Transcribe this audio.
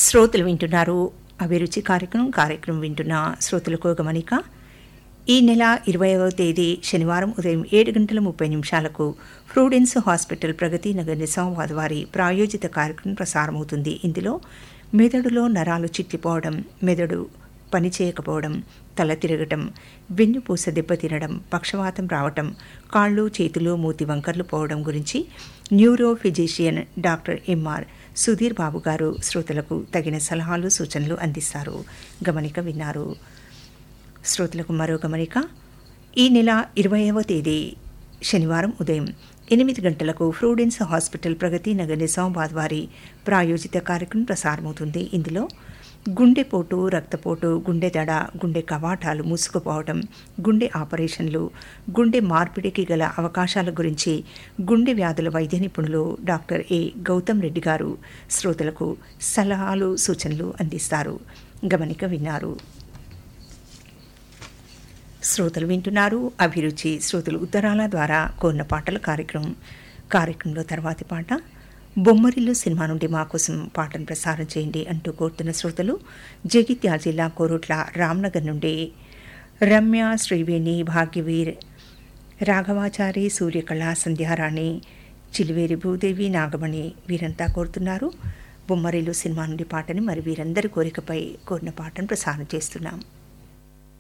శ్రోతలు వింటున్నారు అభిరుచి కార్యక్రమం కార్యక్రమం వింటున్న శ్రోతలకు గమనిక ఈ నెల ఇరవైవ తేదీ శనివారం ఉదయం ఏడు గంటల ముప్పై నిమిషాలకు ఫ్రూడెన్స్ హాస్పిటల్ ప్రగతి నగర్ నిజామాబాద్ వారి ప్రాయోజిత కార్యక్రమం ప్రసారమవుతుంది ఇందులో మెదడులో నరాలు చిట్లిపోవడం మెదడు పనిచేయకపోవడం తల తిరగటం వెన్నుపూస దెబ్బతినడం పక్షవాతం రావటం కాళ్ళు చేతులు మూతి వంకర్లు పోవడం గురించి neuro physician doctor MR Sudheer Babu గారు శ్రోతలకు తగిన సలహాలు సూచనలు అందిస్తారు గమనిక విన్నారు శ్రోతలకు మరో గమనిక ఈ నెల ఇరవైవ తేదీ శనివారం ఉదయం ఎనిమిది గంటలకు ఫ్రూడెన్స్ హాస్పిటల్ ప్రగతి నగర్ నిజామాబాద్ వారి ప్రాయోజిత కార్యక్రమం ప్రసారమవుతుంది ఇందులో గుండెపోటు రక్తపోటు గుండె దడ గుండె కవాటాలు మూసుకుపోవడం గుండె ఆపరేషన్లు గుండె మార్పిడికి గల అవకాశాల గురించి గుండె వ్యాధుల వైద్య నిపుణులు డాక్టర్ ఏ గౌతమ్ రెడ్డి గారు శ్రోతలకు సలహాలు సూచనలు అందిస్తారు గమనిక విన్నారు శ్రోతలు వింటున్నారు అభిరుచి శ్రోతలు ఉత్తరాల ద్వారా కోరిన పాటల కార్యక్రమం కార్యక్రమంలో తర్వాతి పాట బొమ్మరిల్లు సినిమా నుండి మా కోసం పాటను ప్రసారం చేయండి అంటూ కోరుతున్న శ్రోతలు జగిత్యాల జిల్లా కోరుట్ల రామ్నగర్ నుండి రమ్య శ్రీవేణి భాగ్యవీర్ రాఘవాచారి సూర్యకళ సంధ్యారాణి చిలివేరి భూదేవి నాగమణి వీరంతా కోరుతున్నారు బొమ్మరిల్లు సినిమా నుండి పాటని మరి వీరందరి కోరికపై కోరిన పాటను ప్రసారం చేస్తున్నాం